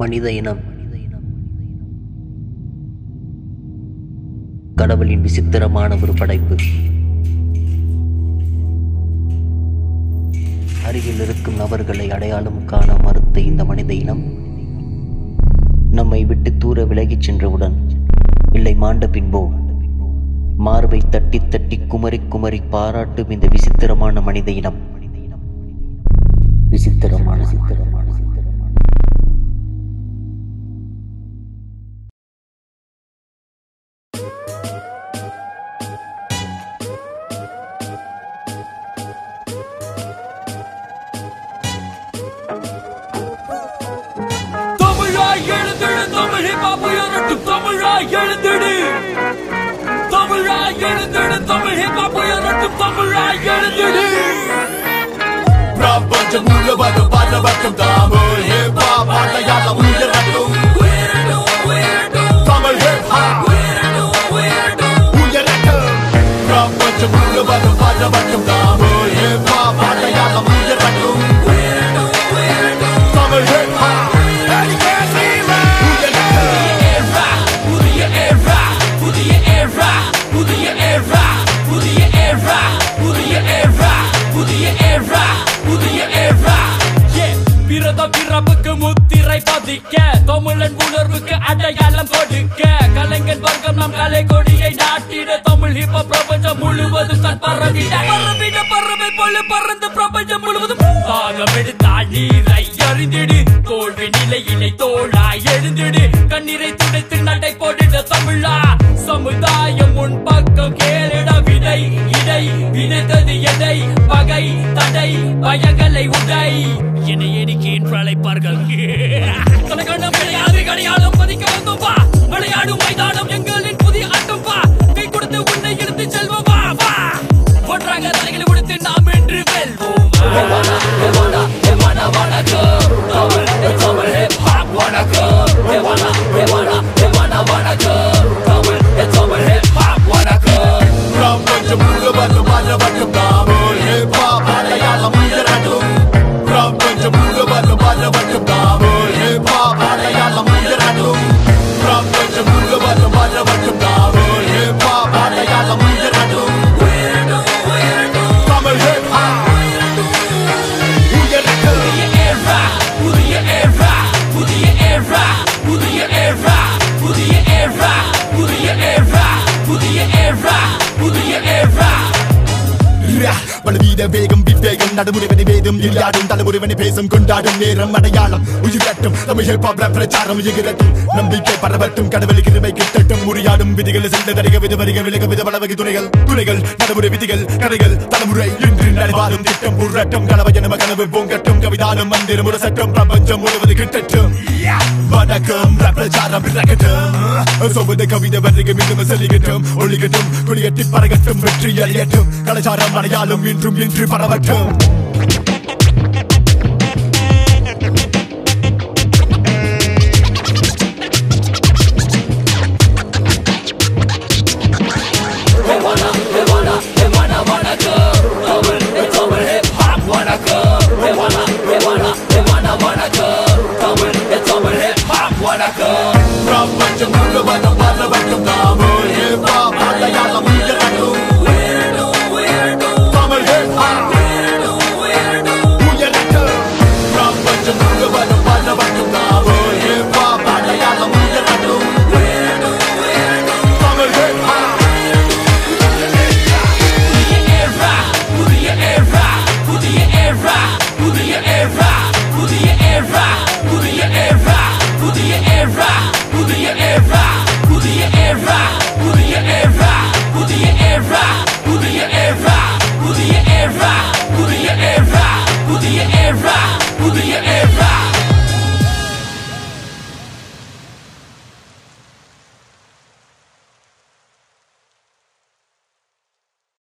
மனித இனம் கடவுளின் விசித்திரமான ஒரு படைப்பு அருகில் இருக்கும் நபர்களை அடையாளம் காண மறுத்த இந்த மனித இனம் நம்மை விட்டு தூர விலகிச் சென்றவுடன் இல்லை மாண்ட பின்போ மார்பை தட்டி தட்டி குமரி குமரி பாராட்டும் இந்த விசித்திரமான மனித இனம் விசித்திரமான சித்திரமான சித்திரமான தமிழாய் எழுந்திடு தமிழ் ஹிப்ஹாப் உயரட்டும் தமிழாய் எழுந்திடு தமிழாய் எழுந்திடு தமிழ் ஹிப்ஹாப் உயரட்டும் தமிழாய் எழுந்திடு பிரபஞ்சம் முழுவதும் பரவட்டும் தமிழ் ஹிப்ஹாப் அடையாளம் உயரட்டும் உயரட்டும் உயரட்டும் தமிழ் ஹிப்ஹாப் உயரட்டும் உயரட்டும் உயரட்டும் பிரபஞ்சம் முழுவதும் பரவட்டும் தமிழ் ஹிப்ஹாப் அடையாளம் உயரட்டும் உயரட்டும் உயரட்டும் தமிழ் ஹிப்ஹாப் புதிய era புதிய era புதிய era புதிய era புதிய era புதிய era புதிய era Yeah, பிறந்த பிறப்புக்கு முத்திரை பதிக்க தமிழன் உணர்வுக்கு அடையாளம் கொடுக்க கலைஞன் வர்க்கம் நம் கலை கொடியை நாட்டிட தமிழ் ஹிப்ப பிரபஞ்சம் முழுவதும் தன் பரவிட பரவிட பறவை போல பறந்து பிரபஞ்சம் முழுவதும் தாகம் எடுத்தால் நீரை அறிந்திடு தோல்வி நிலையினை தோளாய் எழுந்திடு கண்ணீரை துடைத்து நடை போடிட தமிழா சமுதாயம் உன் பக்கம் கேளிட விடை இடை விதைத்தது எடை பகை தடை பயங்களை உடை என்னை எனிக்கு என்று அழைப்பார்கள் தலைகண்டம் விளையாது கடையாளம் பதிக்க வந்தோம் வா விளையாடும் மைதானம் எங்களின் புதிய ஆட்டம் வா கை கொடுத்து உன்னை எடுத்து செல்வோம் வா வா ஒன்றாக தலைகளை உடுத்து நாம் என்று வெல்வோம் பிரபஞ்சம் முழுவதும் பரவட்டும் தமிழ் ஹிப்ஹாப் அடையாளம் உயரட்டும் பிரபஞ்சம் முழுவதும் பரவட்டும் தமிழ் ஹிப்ஹாப் அடையாளம் உயரட்டும் பிரபஞ்சம் முழுவதும் பரவட்டும் தமிழ் ஹிப்ஹாப் அடையாளம் உயரட்டும் தமிழ் ஹிப்ஹாப் உயரட்டும் புதிய era புதிய era புதிய era புதிய era புதிய era புதிய era புதிய era பலவீத வேகம் விவேகம் நடைமுறைவனை வேதம் இல்லாடும் தலைமுறைவனை பேசும் கொண்டாடும் நேரம் அடையாளம் உயிரட்டும் தமிழ் ஹிப்ஹாப் பிரச்சாரம் உயிரட்டும் நம்பிக்கை பரவட்டும் கடவுள் கிருமை கிட்டட்டும் முறியாடும் விதிகள் செல்ல தடைக வித வரிக விலக வித பலவகை துணைகள் துணைகள் நடைமுறை விதிகள் கதைகள் தலைமுறை இன்று நடைபாலும் திட்டம் புரட்டும் கனவு எனம கனவு பொங்கட்டும் கவிதானம் மந்திரம் ஒரு சட்டம் பிரபஞ்சம் முழுவது கிட்டட்டும் வணக்கம் பிரச்சாரம் பிறக்கட்டும் சொபத கவிதை வருகை மீண்டும் செல்லிக்கட்டும் ஒளிகட்டும் குளியட்டி பறகட்டும் வெற்றி அறியட்டும் கலாச்சாரம் அடையாளம் இன்றும் இன்று பரவட்டும் பிரபஞ்சம் முழுவதும் பரவட்டும் தமிழ் ஹிப்ஹாப் அடையாளம் உயரட்டும் தமிழ் ஹிப்ஹாப் உயரட்டும் பிரபஞ்சம் முழுவதும் பரவட்டும் தமிழ் ஹிப்ஹாப் அடையாளம் உயரட்டும் தமிழ் ஹிப்ஹாப் புதிய era புதிய era புதிய era புதிய era புதிய era புதிய era புதிய era புதிய era புதிய era புதிய era புதிய era புதிய era புதிய era புதிய era புதிய era புதிய